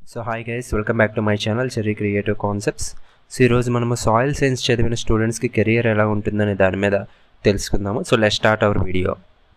so hi guys welcome back to my channel cherry creative concepts so ఈరోజు మనము soil science చదివిన స్టూడెంట్స్కి career ఎలా ఉంటుందనే దాని మీద తెలుసుకుందాము so let start our video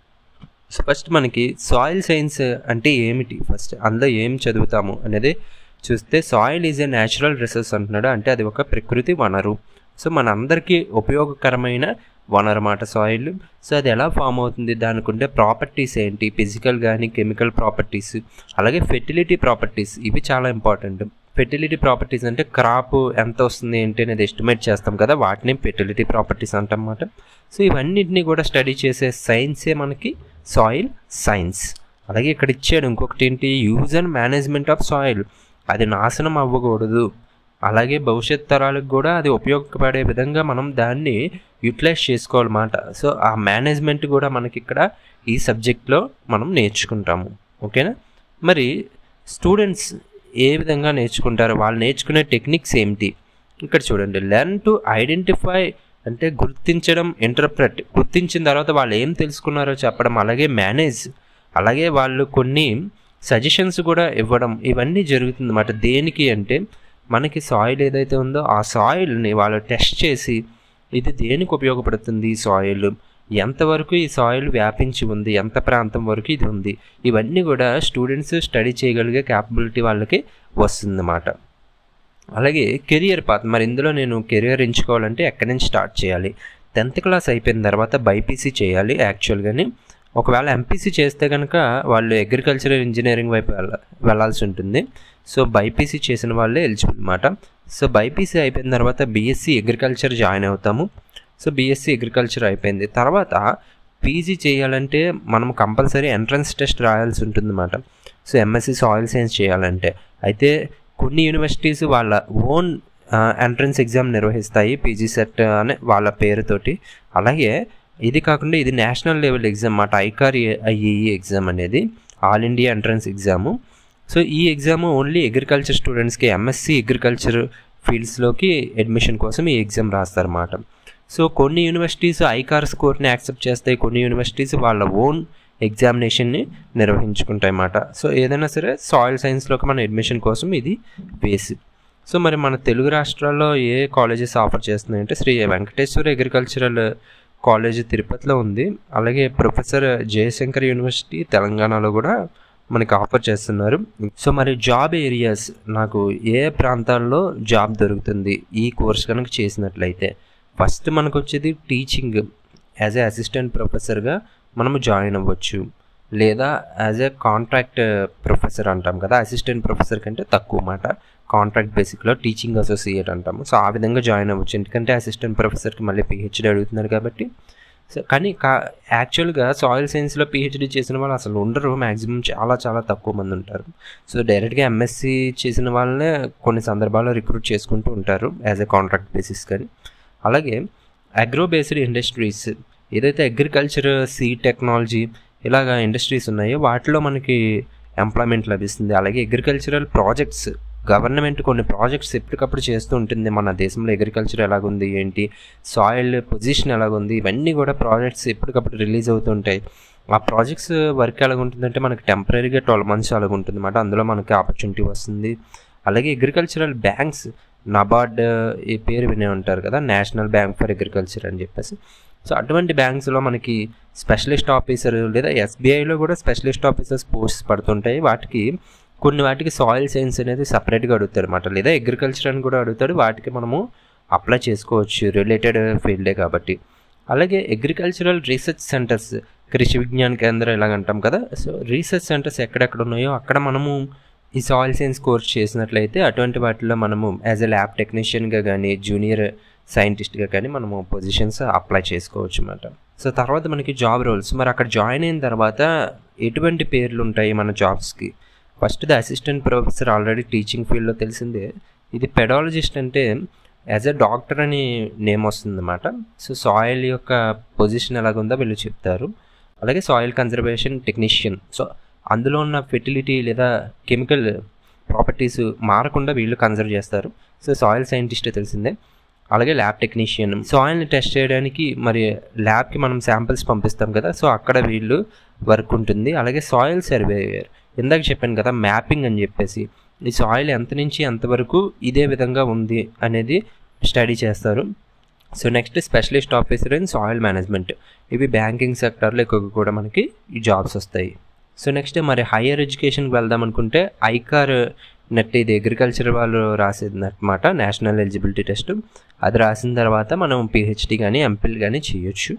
so first మనకి సాయిల్ సైన్స్ అంటే ఏమిటి ఫస్ట్ అందులో ఏం చదువుతాము అనేది చూస్తే soil is a natural resource అంటున్నాడు అంటే అది ఒక ప్రకృతి వనరు సో మన అందరికీ ఉపయోగకరమైన వనరు అన్నమాట సాయిల్ సో అది ఎలా ఫామ్ అవుతుంది దానికి ఉండే ప్రాపర్టీస్ ఏంటి ఫిజికల్ కానీ కెమికల్ ప్రాపర్టీస్ అలాగే ఫెర్టిలిటీ ప్రాపర్టీస్ ఇవి చాలా ఇంపార్టెంట్ ఫెర్టిలిటీ ప్రాపర్టీస్ అంటే క్రాప్ ఎంత వస్తుంది ఏంటి అనేది ఎస్టిమేట్ చేస్తాం కదా వాటిని ఫెర్టిలిటీ ప్రాపర్టీస్ అంటమాట సో ఇవన్నిటిని కూడా స్టడీ చేసే సైన్సే మనకి సాయిల్ సైన్స్ అలాగే ఇక్కడ ఇచ్చాడు ఇంకొకటి ఏంటి use and management of soil అది నాశనం అవ్వకూడదు అలాగే భవిష్యత్ తరాలకు కూడా అది ఉపయోగపడే విధంగా మనం దాన్ని యూటిలైజ్ చేసుకోవాలన్నమాట సో ఆ మేనేజ్మెంట్ కూడా మనకి ఇక్కడ ఈ సబ్జెక్ట్లో మనం నేర్చుకుంటాము ఓకేనా మరి స్టూడెంట్స్ ఏ విధంగా నేర్చుకుంటారు వాళ్ళు నేర్చుకునే టెక్నిక్స్ ఏమిటి ఇక్కడ చూడండి లెర్న్ టు ఐడెంటిఫై అంటే గుర్తించడం ఇంటర్ప్రెట్ గుర్తించిన తర్వాత వాళ్ళు ఏం తెలుసుకున్నారో చెప్పడం అలాగే మేనేజ్ అలాగే వాళ్ళు కొన్ని సజెషన్స్ కూడా ఇవ్వడం ఇవన్నీ జరుగుతుంది అన్నమాట దేనికి అంటే మనకి సాయిల్ ఏదైతే ఉందో ఆ సాయిల్ని వాళ్ళు టెస్ట్ చేసి ఇది దేనికి ఉపయోగపడుతుంది ఈ సాయిల్ ఎంతవరకు ఈ సాయిల్ వ్యాపించి ఉంది ఎంత ప్రాంతం వరకు ఇది ఉంది ఇవన్నీ కూడా స్టూడెంట్స్ స్టడీ చేయగలిగే క్యాపబిలిటీ వాళ్ళకి వస్తుందన్నమాట అలాగే కెరియర్ పాత్ మరి ఇందులో నేను కెరియర్ ఎంచుకోవాలంటే ఎక్కడి నుంచి స్టార్ట్ చేయాలి టెన్త్ క్లాస్ అయిపోయిన తర్వాత బైపీసీ చేయాలి యాక్చువల్గాని ఒకవేళ ఎంపీసీ చేస్తే కనుక వాళ్ళు అగ్రికల్చరల్ ఇంజనీరింగ్ వైపు వెళ్ళ వెళ్ళాల్సి ఉంటుంది సో బైపీసీ చేసిన వాళ్ళే ఎలిజిబుల్ అనమాట సో బైపీసీ అయిపోయిన తర్వాత బీఎస్సీ అగ్రికల్చర్ జాయిన్ అవుతాము సో బీఎస్సీ అగ్రికల్చర్ అయిపోయింది తర్వాత పీజీ చేయాలంటే మనం కంపల్సరీ ఎంట్రన్స్ టెస్ట్ రాయాల్సి ఉంటుందన్నమాట సో ఎంఎస్సీ సాయిల్ సైన్స్ చేయాలంటే అయితే కొన్ని యూనివర్సిటీస్ వాళ్ళ ఓన్ ఎంట్రన్స్ ఎగ్జామ్ నిర్వహిస్తాయి పీజీ సెట్ అనే వాళ్ళ పేరుతోటి అలాగే ఇది కాకుండా ఇది నేషనల్ లెవెల్ ఎగ్జామ్ అన్నమాట ఐకార్ ఐఈఈ ఎగ్జామ్ అనేది all India entrance exam so ఈ ఎగ్జామ్ ఓన్లీ అగ్రికల్చర్ స్టూడెంట్స్కి ఎంఎస్సి అగ్రికల్చర్ ఫీల్డ్స్లోకి అడ్మిషన్ కోసం ఈ ఎగ్జామ్ రాస్తారన్నమాట సో కొన్ని యూనివర్సిటీస్ ఐకార్ స్కోర్ని యాక్సెప్ట్ చేస్తాయి కొన్ని యూనివర్సిటీస్ వాళ్ళ ఓన్ ఎగ్జామినేషన్ని నిర్వహించుకుంటాయి అన్నమాట సో ఏదైనా సరే సాయిల్ సైన్స్లోకి మన అడ్మిషన్ కోసం ఇది బేస్ సో మరి మన తెలుగు రాష్ట్రాల్లో ఏ కాలేజెస్ ఆఫర్ చేస్తున్నాయంటే శ్రీ వెంకటేశ్వర అగ్రికల్చరల్ కాలేజ్ తిరుపతిలో ఉంది అలాగే ప్రొఫెసర్ జయశంకర్ యూనివర్సిటీ తెలంగాణలో కూడా మనకి ఆఫర్ చేస్తున్నారు సో మరి జాబ్ ఏరియాస్ నాకు ఏ ప్రాంతాల్లో జాబ్ దొరుకుతుంది ఈ కోర్స్ కనుక చేసినట్లయితే ఫస్ట్ మనకు వచ్చేది టీచింగ్ యాజ్ ఏ అసిస్టెంట్ ప్రొఫెసర్గా మనము జాయిన్ అవ్వచ్చు లేదా యాజ్ ఏ కాంట్రాక్ట్ ప్రొఫెసర్ అంటాం కదా అసిస్టెంట్ ప్రొఫెసర్ కంటే తక్కువ మాట కాంట్రాక్ట్ బేసిక్లో టీచింగ్ అసోసియేట్ అంటాము సో ఆ విధంగా జాయిన్ అవ్వచ్చు ఎందుకంటే అసిస్టెంట్ ప్రొఫెసర్కి మళ్ళీ పిహెచ్డీ అడుగుతున్నారు కాబట్టి సో కానీ కా యాక్చువల్గా సాయిల్ సైన్స్లో పిహెచ్డీ చేసిన వాళ్ళు అసలు ఉండరు మ్యాక్సిమం చాలా చాలా తక్కువ మంది ఉంటారు సో డైరెక్ట్గా ఎంఎస్సి చేసిన వాళ్ళనే కొన్ని సందర్భాల్లో రిక్రూట్ చేసుకుంటూ ఉంటారు యాజ్ ఎ కాంట్రాక్ట్ బేసిస్ కానీ అలాగే అగ్రో బేస్డ్ ఇండస్ట్రీస్ ఏదైతే అగ్రికల్చర్ సీ టెక్నాలజీ ఇలాగ ఇండస్ట్రీస్ ఉన్నాయో వాటిలో మనకి ఎంప్లాయ్మెంట్ లభిస్తుంది అలాగే అగ్రికల్చరల్ ప్రాజెక్ట్స్ గవర్నమెంట్ కొన్ని ప్రాజెక్ట్స్ ఎప్పటికప్పుడు చేస్తూ ఉంటుంది మన దేశంలో అగ్రికల్చర్ ఎలాగుంది ఏంటి సాయిల్ పొజిషన్ ఎలాగుంది ఇవన్నీ కూడా ప్రాజెక్ట్స్ ఎప్పటికప్పుడు రిలీజ్ అవుతుంటాయి ఆ ప్రాజెక్ట్స్ వర్క్ ఎలాగుంటుందంటే మనకి టెంపరీగా ట్వెల్వ్ మంత్స్ అలాగుంటుంది అనమాట అందులో మనకి ఆపర్చునిటీ వస్తుంది అలాగే అగ్రికల్చరల్ బ్యాంక్స్ నబార్డ్ ఈ పేరు వినే ఉంటారు కదా నేషనల్ బ్యాంక్ ఫర్ అగ్రికల్చర్ అని చెప్పేసి సో అటువంటి బ్యాంక్స్లో మనకి స్పెషలిస్ట్ ఆఫీసర్ లేదా ఎస్బీఐలో కూడా స్పెషలిస్ట్ ఆఫీసర్స్ పోస్ట్స్ పడుతుంటాయి వాటికి కొన్ని వాటికి సాయిల్ సైన్స్ అనేది సపరేట్గా అడుగుతాడు అనమాట లేదా అగ్రికల్చర్ అని కూడా అడుగుతాడు వాటికి మనము అప్లై చేసుకోవచ్చు రిలేటెడ్ ఫీల్డే కాబట్టి అలాగే అగ్రికల్చరల్ రీసెర్చ్ సెంటర్స్ కృషి విజ్ఞాన కేంద్రం ఇలాగంటాం కదా సో రీసెర్చ్ సెంటర్స్ ఎక్కడెక్కడ ఉన్నాయో అక్కడ మనము ఈ సాయిల్ సైన్స్ కోర్స్ చేసినట్లయితే అటువంటి వాటిలో మనము యాజ్ ఎ ల్యాబ్ టెక్నీషియన్గా కానీ జూనియర్ సైంటిస్ట్గా కానీ మనము పొజిషన్స్ అప్లై చేసుకోవచ్చు అన్నమాట సో తర్వాత మనకి జాబ్ రోల్స్ మరి అక్కడ జాయిన్ అయిన తర్వాత ఎటువంటి పేర్లు ఉంటాయి మన జాబ్స్కి first the assistant professor already teaching ఫీల్డ్లో తెలిసిందే ఇది పెడాలజిస్ట్ అంటే యాజ్ ఎ డాక్టర్ అని నేమ్ వస్తుందన్నమాట సో సాయిల్ యొక్క పొజిషన్ ఎలాగుందో వీళ్ళు చెప్తారు అలాగే సాయిల్ కన్జర్వేషన్ టెక్నీషియన్ సో అందులో ఉన్న ఫెర్టిలిటీ లేదా కెమికల్ ప్రాపర్టీస్ మారకుండా వీళ్ళు కన్జర్వ్ చేస్తారు సో సాయిల్ సైంటిస్ట్ తెలిసిందే అలాగే ల్యాబ్ టెక్నీషియన్ సాయిల్ని టెస్ట్ చేయడానికి మరి ల్యాబ్కి మనం శాంపిల్స్ పంపిస్తాం కదా సో అక్కడ వీళ్ళు వర్క్ ఉంటుంది అలాగే సాయిల్ సర్వేయర్ ఇందాక చెప్పాను కదా మ్యాపింగ్ అని చెప్పేసి ఈ సాయిల్ ఎంత నుంచి ఎంతవరకు ఇదే విధంగా ఉంది అనేది స్టడీ చేస్తారు so next specialist officer in soil management ఇవి బ్యాంకింగ్ సెక్టర్లో ఎక్కువగా కూడా మనకి ఈ జాబ్స్ వస్తాయి సో నెక్స్ట్ మరి హైయర్ ఎడ్యుకేషన్కి వెళ్దాం అనుకుంటే ఐకార్ నెట్ ఇది అగ్రికల్చర్ వాళ్ళు రాసేది అనమాట నేషనల్ ఎలిజిబిలిటీ టెస్ట్ అది రాసిన తర్వాత మనం పిహెచ్డి కానీ ఎంపిల్ కానీ చేయొచ్చు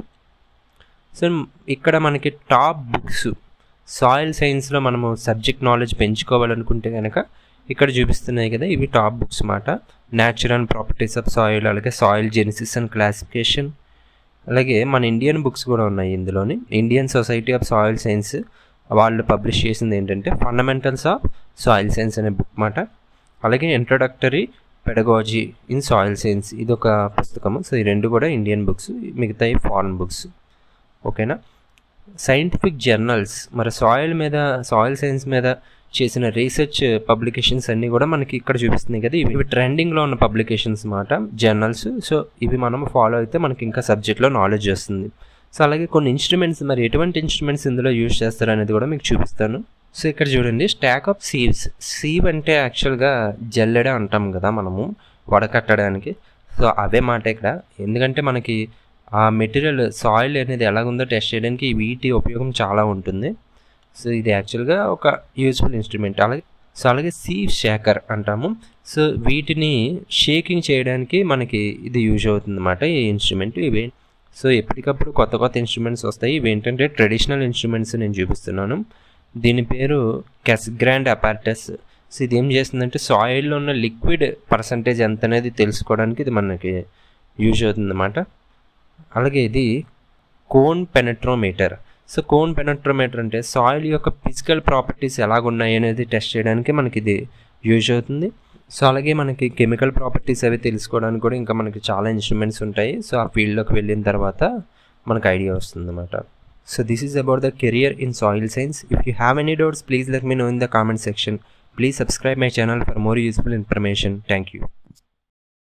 సో ఇక్కడ మనకి టాప్ బుక్స్ సాయిల్ సైన్స్లో మనము సబ్జెక్ట్ నాలెడ్జ్ పెంచుకోవాలనుకుంటే కనుక ఇక్కడ చూపిస్తున్నాయి కదా ఇవి టాప్ బుక్స్ మాట న్యాచురల్ ప్రాపర్టీస్ ఆఫ్ సాయిల్ అలాగే సాయిల్ జెనిసిస్ అండ్ క్లాసిఫికేషన్ అలాగే మన ఇండియన్ బుక్స్ కూడా ఉన్నాయి ఇందులోని Indian society of soil science వాళ్ళు పబ్లిష్ చేసింది ఏంటంటే ఫండమెంటల్స్ ఆఫ్ సాయిల్ సైన్స్ అనే బుక్ మాట అలాగే introductory pedagogy in soil science ఇది ఒక పుస్తకము సో ఈ రెండు కూడా ఇండియన్ బుక్స్ మిగతాయి ఫారెన్ బుక్స్ ఓకేనా సైంటిఫిక్ జర్నల్స్ మరి సాయిల్ మీద సాయిల్ సైన్స్ మీద చేసిన రీసెర్చ్ పబ్లికేషన్స్ అన్నీ కూడా మనకి ఇక్కడ చూపిస్తున్నాయి కదా ఇవి ట్రెండింగ్లో ఉన్న పబ్లికేషన్స్ మాట జర్నల్స్ సో ఇవి మనం ఫాలో అయితే మనకి ఇంకా సబ్జెక్ట్లో నాలెడ్జ్ వస్తుంది సో అలాగే కొన్ని ఇన్స్ట్రుమెంట్స్ మరి ఎటువంటి ఇన్స్ట్రుమెంట్స్ ఇందులో యూజ్ చేస్తారు అనేది కూడా మీకు చూపిస్తాను సో ఇక్కడ చూడండి స్టాక్ ఆఫ్ సీవ్స్ సీవ్ అంటే యాక్చువల్గా జల్లెడ అంటాం కదా మనము వడకట్టడానికి సో అవే మాట ఇక్కడ ఎందుకంటే మనకి ఆ మెటీరియల్ సాయిల్ అనేది ఎలాగుందో టెస్ట్ చేయడానికి వీటి ఉపయోగం చాలా ఉంటుంది సో ఇది యాక్చువల్గా ఒక యూజ్ఫుల్ ఇన్స్ట్రుమెంట్ అలాగే సో అలాగే సీవ్ షేకర్ అంటాము సో వీటిని షేకింగ్ చేయడానికి మనకి ఇది యూజ్ అవుతుంది అన్నమాట ఈ ఇన్స్ట్రుమెంట్ ఇవి సో ఎప్పటికప్పుడు కొత్త కొత్త ఇన్స్ట్రుమెంట్స్ వస్తాయి ఇవి ఏంటంటే ట్రెడిషనల్ ఇన్స్ట్రుమెంట్స్ నేను చూపిస్తున్నాను దీని పేరు కెస్ గ్రాండ్ అపార్టస్ సో ఇది ఏం చేస్తుందంటే సాయిల్లో ఉన్న లిక్విడ్ పర్సంటేజ్ ఎంత అనేది తెలుసుకోవడానికి ఇది మనకి యూజ్ అవుతుంది అన్నమాట అలాగే ఇది cone penetrometer so cone penetrometer అంటే సాయిల్ యొక్క ఫిజికల్ ప్రాపర్టీస్ ఎలాగున్నాయి అనేది టెస్ట్ చేయడానికి మనకి ఇది యూజ్ అవుతుంది సో అలాగే మనకి కెమికల్ ప్రాపర్టీస్ అవి తెలుసుకోవడానికి కూడా ఇంకా మనకి చాలా ఇన్స్ట్రుమెంట్స్ ఉంటాయి సో ఆ ఫీల్డ్లోకి వెళ్ళిన తర్వాత మనకు ఐడియా వస్తుంది అనమాట so this is about the career in soil science if you have any doubts please let me know in the comment section please subscribe my channel for more useful information thank you